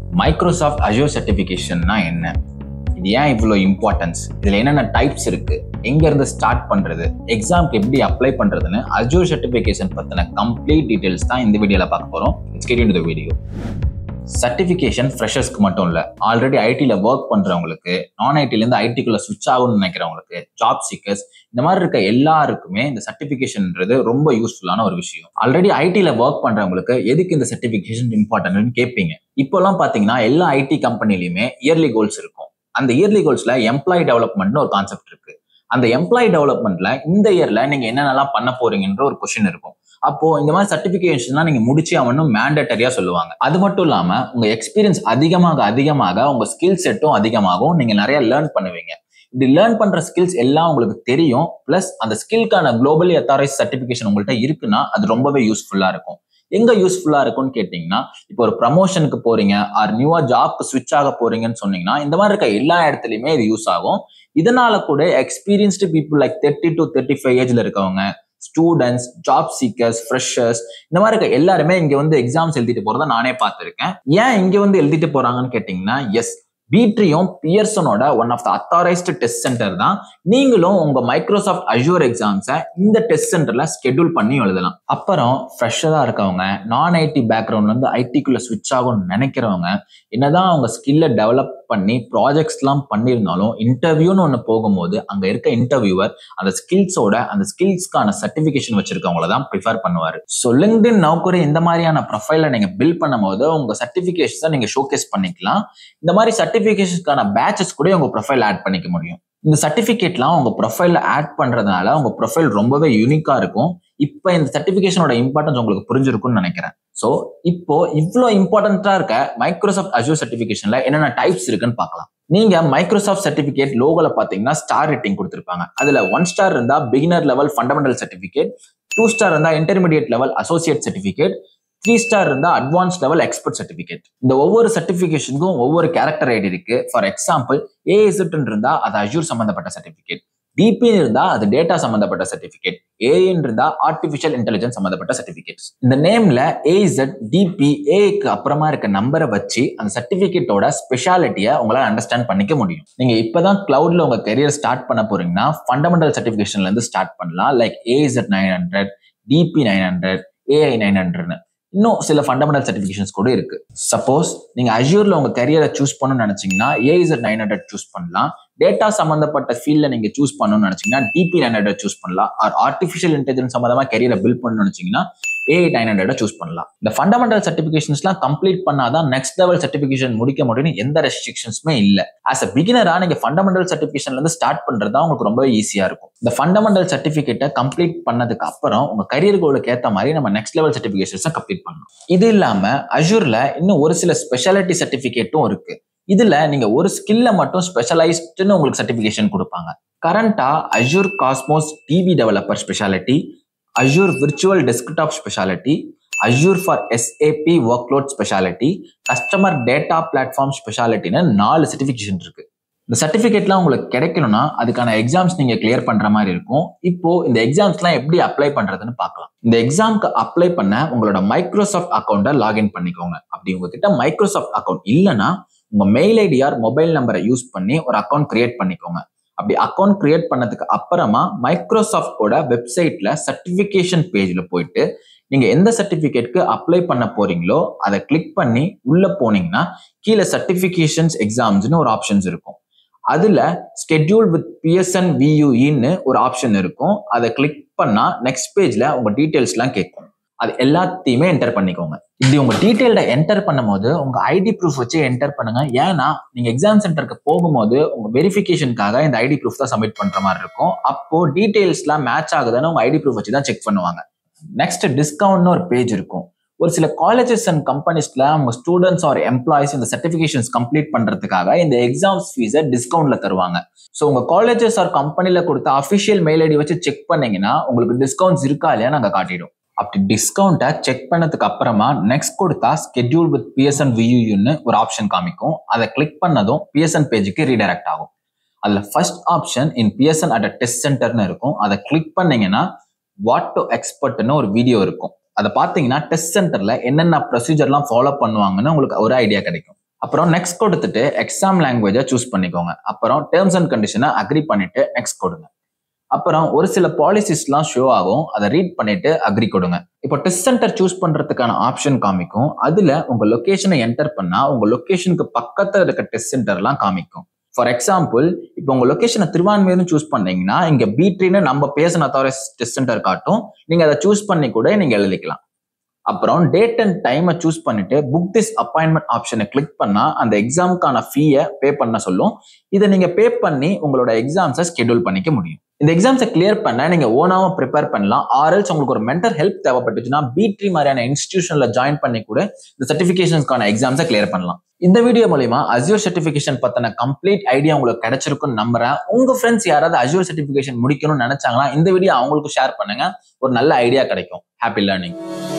Microsoft அஜோர் சர்டிஃபிகேஷன்னா என்ன இது ஏன் இவ்வளோ இம்பார்ட்டன்ஸ் இதில் என்னென்ன டைப்ஸ் இருக்கு எங்க இருந்து ஸ்டார்ட் பண்றது எக்ஸாம்க்கு எப்படி அப்ளை பண்றதுன்னு அஜோர் சர்டிஃபிகேஷன் பத்தின கம்ப்ளீட் டீடைல்ஸ் தான் இந்த வீடியோல பார்க்க போறோம் இட்ஸ் கெட் இந்த வீடியோ சர்டிஃபிகேஷன் ஃப்ரெஷர்ஸ்க்கு மட்டும் இல்லை ஆல்ரெடி ஐடியில் ஒர்க் பண்ணுறவங்களுக்கு நான் ஐடிலேருந்து ஐடிக்குள்ளே ஸ்விட்ச் ஆகணும்னு நினைக்கிறவங்களுக்கு ஜாப் சீக்கர்ஸ் இந்த மாதிரி இருக்க எல்லாருக்குமே இந்த சர்டிஃபிகேஷன்ன்றது ரொம்ப யூஸ்ஃபுல்லான ஒரு விஷயம் ஆல்ரெடி ஐடியில் ஒர்க் பண்ணுறவங்களுக்கு எதுக்கு இந்த சர்டிஃபிகேஷன் இம்பார்ட்டன்ட்னு கேட்பீங்க இப்போல்லாம் பார்த்தீங்கன்னா எல்லா ஐடி கம்பெனிலையுமே இயர்லி கோல்ஸ் இருக்கும் அந்த இயர்லி கோல்ஸில் எம்ப்ளாயி டெவலப்மெண்ட்னு ஒரு கான்செப்ட் இருக்கு அந்த எம்ப்ளாயி டெவலப்மெண்ட்ல இந்த இயர்ல நீங்க என்னென்னலாம் பண்ண போறீங்கன்ற ஒரு கொஸ்டின் இருக்கும் அப்போ இந்த மாதிரி சர்டிபிகேஷன்லாம் நீங்க முடிச்சு அவனும் மேண்டட்டரியா சொல்லுவாங்க அது மட்டும் இல்லாம உங்க எக்ஸ்பீரியன்ஸ் அதிகமாக அதிகமாக உங்க ஸ்கில் செட்டும் அதிகமாகும் நீங்க நிறைய லேர்ன் பண்ணுவீங்க இப்படி லேர்ன் பண்ற ஸ்கில்ஸ் எல்லாம் உங்களுக்கு தெரியும் பிளஸ் அந்த ஸ்கில்கான குளோபலி அத்தாரைஸ் சர்டிபிகேஷன் உங்கள்கிட்ட இருக்குன்னா அது ரொம்பவே யூஸ்ஃபுல்லா இருக்கும் எங்க யூஸ்ஃபுல்லா இருக்கும்னு கேட்டீங்கன்னா இப்போ ஒரு ப்ரமோஷனுக்கு போறீங்க ஆர் நியூவா ஜாப்க்கு ஸ்விட்ச் ஆக போறீங்கன்னு சொன்னீங்கன்னா இந்த மாதிரி இருக்க எல்லா இடத்துலயுமே இது யூஸ் ஆகும் இதனால கூட experienced people like thirty to thirty five ஏஜ்ல இருக்கவங்க ஸ்டூடெண்ட்ஸ் ஜாப் சீக்கர்ஸ் ஃப்ரெஷர்ஸ் இந்த மாதிரி இருக்க எல்லாருமே இங்க வந்து எக்ஸாம்ஸ் எழுதிட்டு போறத நானே பார்த்துருக்கேன் ஏன் இங்க வந்து எழுதிட்டு போறாங்கன்னு கேட்டீங்கன்னா எஸ் பீட்ரியும் பியர்சனோட one of the authorized test center தான் நீங்களும் உங்க மைக்ரோசாஃப்ட் அஜூர் எக்ஸாம்ஸை இந்த டெஸ்ட் சென்டர்ல ஸ்கெடியூல் பண்ணி எழுதலாம் அப்புறம் ஃப்ரெஷ்ஷாக இருக்கவங்க நான் ஐடி பேக்ரவுண்ட்ல இருந்து ஐடிக்குள்ள ஸ்விட்ச் ஆகும்னு நினைக்கிறவங்க என்னதான் அவங்க ஸ்கில்லை டெவலப் பண்ணி ப்ராஜெக்ட்ஸ்லாம் பண்ணியிருந்தாலும் இன்டர்வியூன்னு ஒன்று போகும்போது அங்கே இருக்க இன்டர்வியூவர் அந்த ஸ்கில்ஸோட அந்த ஸ்கில்ஸ்க்கான சர்டிஃபிகேஷன் வச்சிருக்கவங்கள தான் ப்ரிஃபர் பண்ணுவார் ஸோ லிங்க்டின் நௌக்கரி இந்த மாதிரியான ப்ரொஃபைலை நீங்கள் பில்ட் பண்ணும்போது உங்கள் சர்டிஃபிகேஷன்ஸை நீங்கள் ஷோகேஸ் பண்ணிக்கலாம் இந்த மாதிரி சர்டிஃபிகேஷனுக்கான பேச்சஸ் கூட உங்கள் ப்ரொஃபைல் ஆட் பண்ணிக்க முடியும் இந்த சர்டிஃபிகேட்லாம் உங்கள் ப்ரொஃபைலில் ஆட் பண்ணுறதுனால உங்கள் ப்ரொஃபைல் ரொம்பவே யூனிக்காக இருக்கும் இப்போ இந்த சர்டிஃபிகேஷனோட இம்பார்ட்டன்ஸ் உங்களுக்கு புரிஞ்சிருக்கும்னு நினைக்கிறேன் ஸோ இப்போ இவ்வளோ இம்பார்ட்டண்ட்டாக இருக்க மைக்ரோசாஃப்ட் அஜூர் சர்டிஃபிகேஷன்ல என்னென்ன டைப்ஸ் இருக்குன்னு பார்க்கலாம் நீங்க மைக்ரோசாஃப்ட் சர்டிஃபிகேட் லோகோல பாத்தீங்கன்னா ஸ்டார் ரேட்டிங் கொடுத்துருப்பாங்க அதுல ஒன் ஸ்டார் இருந்தா beginner level fundamental certificate two star இருந்தா intermediate level associate certificate three star இருந்தா அட்வான்ஸ் லெவல் எக்ஸ்பர்ட் சர்டிஃபிகேட் இந்த ஒவ்வொரு சர்டிஃபிகேஷனுக்கும் ஒவ்வொரு கேரக்டர் ஐடி இருக்கு ஃபார் எக்ஸாம்பிள் ஏஎஸ்எட் இருந்தா அது அஜூர் சம்பந்தப்பட்ட சர்டிஃபிகேட் டிபின்னு இருந்தா அது டேட்டா சம்பந்தப்பட்ட சர்டிபிகேட் ஏன்னு இருந்தா ஆர்டிபிஷியல் இன்டெலிஜென்ஸ் சம்பந்தப்பட்ட சர்டிபிகேட்ஸ் இந்த நேம்ல ஏஇசட் டிபி ஏக்கு அப்புறமா இருக்க நம்பரை வச்சு அந்த சர்டிபிகேட்டோட ஸ்பெஷாலிட்டியை உங்களால் அண்டர்ஸ்டாண்ட் பண்ணிக்க முடியும் நீங்க இப்பதான் கிளவுட்ல உங்க கெரியர் ஸ்டார்ட் பண்ண போறீங்கன்னா ஃபண்டமெண்டல் சர்டிபிகேஷன்ல இருந்து ஸ்டார்ட் பண்ணலாம் like AZ nine hundred DP nine hundred AI nine ஹண்ட்ரட்னு இன்னும் சில ஃபண்டமெண்டல் சர்டிஃபிகேஷன்ஸ் கூட இருக்கு சப்போஸ் நீங்க அஜூர்ல உங்க கரியரை சூஸ் பண்ணணும்னு நினைச்சீங்கன்னா ஏஇசட் நைன் ஹண்ட்ரட் சூஸ் பண்ணலாம் டேட்டா சம்பந்தப்பட்ட ஃபீல்ட்ல நீங்க சூஸ் பண்ணணும்னு நினைச்சீங்கன்னா டிபி நைன் ஹண்ட்ரட் சூஸ் பண்ணலாம் ஆர் ஆர்டிஃபிஷியல் இன்டெலிஜென்ஸ் சம்பந்தமா கரியரை பில்ட் பண்ணணும்னு நினைச்சீங்கன்னா ஏஐ நைன் ஹண்ட்ரட் சூஸ் பண்ணலாம் இந்த ஃபண்டமெண்டல் சர்டிஃபிகேஷன்ஸ்லாம் கம்ப்ளீட் பண்ணாதான் நெக்ஸ்ட் லெவல் சர்டிஃபிகேஷன் முடிக்க முடியும்னு எந்த ரெஸ்ட்ரிக்ஷன்ஸுமே இல்ல ஆஸ் அ பிகினரா நீங்க ஃபண்டமெண்டல் சர்டிஃபிகேஷன்ல இருந்து ஸ்டார்ட் பண்றது தான் உங்களுக்கு ரொம்ப ஈஸியா இருக்கும் இந்த ஃபண்டமெண்டல் சர்டிஃபிகேட்டை கம்ப்ளீட் பண்ணதுக்கு அப்புறம் உங்க கரியர் கோலுக்கு ஏற்ற மாதிரி நம்ம நெக்ஸ்ட் லெவல் சர்டிஃபிகேஷன்ஸை கம்ப்ளீட் பண்ணணும் இது இல்லாம அஜூர்ல இன்னும் ஒரு சில ஸ்பெஷாலிட்டி சர்டிஃபிகேட்டும் இருக்கு இதுல நீங்க ஒரு ஸ்கில்ல மட்டும் ஸ்பெஷலைஸ்டுன்னு உங்களுக்கு சர்டிஃபிகேஷன் கொடுப்பாங்க கரண்டா Azure cosmos DB developer specialty Azure virtual desktop specialty Azure for SAP workload specialty customer data platform ஸ்பெஷாலிட்டின்னு நாலு சர்டிஃபிகேஷன் இருக்கு இந்த சர்டிஃபிகேட்லாம் உங்களுக்கு கிடைக்கணும்னா அதுக்கான எக்ஸாம்ஸ் நீங்க கிளியர் பண்ற மாதிரி இருக்கும் இப்போ இந்த எக்ஸாம்ஸ்லாம் எப்படி அப்ளை பண்றதுன்னு பார்க்கலாம் இந்த எக்ஸாம்க்கு அப்ளை பண்ண உங்களோட மைக்ரோசாஃப்ட் அக்கௌண்ட்டை லாகின் பண்ணிக்கோங்க அப்படி உங்ககிட்ட மைக்ரோசாஃப்ட் அக்கௌண்ட் இல்லைன்னா உங்க மெயில் ஐடிஆர் மொபைல் நம்பரை யூஸ் பண்ணி ஒரு அக்கௌண்ட் கிரியேட் பண்ணிக்கோங்க அப்படி அக்கௌண்ட் கிரியேட் பண்ணதுக்கு அப்புறமா மைக்ரோசாஃப்டோட வெப்சைட்ல சர்டிஃபிகேஷன் பேஜ்ல போயிட்டு நீங்க எந்த சர்டிபிகேட்க்கு அப்ளை பண்ண போறீங்களோ அதை கிளிக் பண்ணி உள்ள போனீங்கன்னா கீழே சர்டிபிகேஷன்ஸ் எக்ஸாம்ஸ்னு ஒரு ஆப்ஷன்ஸ் இருக்கும் அதுல ஸ்கெட்யூல் வித் பிஎஸ்என் வியூஇன்னு ஒரு ஆப்ஷன் இருக்கும் அதை கிளிக் பண்ணா நெக்ஸ்ட் பேஜ்ல உங்க டீடைல்ஸ்லாம் கேட்கும் அது எல்லாத்தையுமே என்டர் பண்ணிக்கோங்க இப்படி உங்க டீட்டெயில்ட என்டர் பண்ணும்போது உங்க ஐடி ப்ரூஃப் வச்சு என்டர் பண்ணுங்க ஏன்னா நீங்க எக்ஸாம் சென்டருக்கு போகும்போது உங்க வெரிஃபிகேஷனுக்காக இந்த ஐடி ப்ரூஃப் தான் சப்மிட் பண்ற மாதிரி இருக்கும் அப்போ டீடைல்ஸ்லாம் மேட்ச் ஆகுதுன்னு உங்க ஐடி ப்ரூஃப் வச்சு தான் செக் பண்ணுவாங்க நெக்ஸ்ட் டிஸ்கவுண்ட்னு ஒரு பேஜ் இருக்கும் ஒரு சில காலேஜஸ் அண்ட் கம்பெனிஸ்ல அவங்க ஸ்டூடெண்ட்ஸ் ஆர் எம்ப்ளாயிஸ் இந்த சர்டிஃபிகேஷன்ஸ் கம்ப்ளீட் பண்றதுக்காக இந்த எக்ஸாம்ஸ் ஃபீஸை டிஸ்கவுண்ட்ல தருவாங்க ஸோ உங்க காலேஜஸ் ஆர் கம்பெனில கொடுத்த அஃபிஷியல் மெயில் ஐடி வச்சு செக் பண்ணீங்கன்னா உங்களுக்கு டிஸ்கவுண்ட்ஸ் இருக்கா இல்லையா நாங்கள் காட்டிடும் அப்படி டிஸ்கவுண்ட்டை செக் பண்ணதுக்கு அப்புறமா நெக்ஸ்ட் கொடுத்தா ஸ்கெட்யூல் வித் பிஎஸ்என் வியூன்னு ஒரு ஆப்ஷன் காமிக்கும் அதை கிளிக் பண்ணதும் பிஎஸ்என் பேஜுக்கு ரீடைரக்ட் ஆகும் அதில் first option in Pearson at test சென்டர்னு இருக்கும் அதை கிளிக் பண்ணீங்கன்னா வாட் டு எக்ஸ்பர்ட்னு ஒரு வீடியோ இருக்கும் அதை பார்த்தீங்கன்னா டெஸ்ட் சென்டர்ல என்னென்ன ப்ரொசீஜர்லாம் ஃபாலோ பண்ணுவாங்கன்னு உங்களுக்கு ஒரு ஐடியா கிடைக்கும் அப்புறம் நெக்ஸ்ட் கொடுத்துட்டு எக்ஸாம் லாங்குவேஜை சூஸ் பண்ணிக்கோங்க அப்புறம் டேர்ம்ஸ் அண்ட் கண்டிஷனை அக்ரி பண்ணிட்டு நெக்ஸ்ட் கொடுங்க அப்புறம் ஒரு சில பாலிசிஸ்லாம் ஷோ ஆகும் அதை ரீட் பண்ணிட்டு அக்ரி கொடுங்க இப்போ டெஸ்ட் சென்டர் சூஸ் பண்றதுக்கான ஆப்ஷன் காமிக்கும் அதுல உங்க லொகேஷனை என்டர் பண்ணா உங்க லொகேஷனுக்கு பக்கத்துல இருக்க டெஸ்ட் சென்டர்லாம் காமிக்கும் ஃபார் எக்ஸாம்பிள் இப்போ உங்க லொகேஷனை திருவான்மையூர்னு சூஸ் பண்ணீங்கன்னா இங்க பீட்ரின்னு நம்ம பேசின அத்தாரிஸ் டெஸ்ட் சென்டர் காட்டும் நீங்க அதை சூஸ் பண்ணி கூட நீங்க எழுதிக்கலாம் அப்புறம் டேட் அண்ட் டைமை சூஸ் பண்ணிட்டு புக் திஸ் அப்பாயின்மெண்ட் ஆப்ஷனை கிளிக் பண்ணா அந்த எக்ஸாமுக்கான ஃபீயை பே பண்ண சொல்லும் இதை நீங்க பே பண்ணி உங்களோட எக்ஸாம்ஸை ஸ்கெடியூல் பண்ணிக்க முடியும் இந்த எக்ஸாம்ஸை கிளியர் பண்ண நீங்க ஓனாவும் ப்ரிப்பேர் பண்ணலாம் ஆர்எல்ஸ் உங்களுக்கு ஒரு மென்டல் ஹெல்ப் தேவைப்பட்டுச்சுன்னா பிட்ரி மாதிரியான இன்ஸ்டிடியூஷன்ல ஜாயின் பண்ணி கூட இந்த சர்டிஃபிகேஷன்ஸ்க்கான எக்ஸாம்ஸை கிளியர் பண்ணலாம் இந்த வீடியோ மூலியமா அஜியோ சர்டிஃபிகேஷன் பத்தின கம்ப்ளீட் ஐடியா உங்களுக்கு கிடைச்சிருக்குன்னு நம்புறேன் உங்க ஃப்ரெண்ட்ஸ் யாராவது அஜியோ சர்டிஃபிகேஷன் முடிக்கணும்னு நினைச்சாங்கன்னா இந்த வீடியோ அவங்களுக்கு ஷேர் பண்ணுங்க ஒரு நல்ல ஐடியா கிடைக்கும் ஹாப்பி லேர்னிங்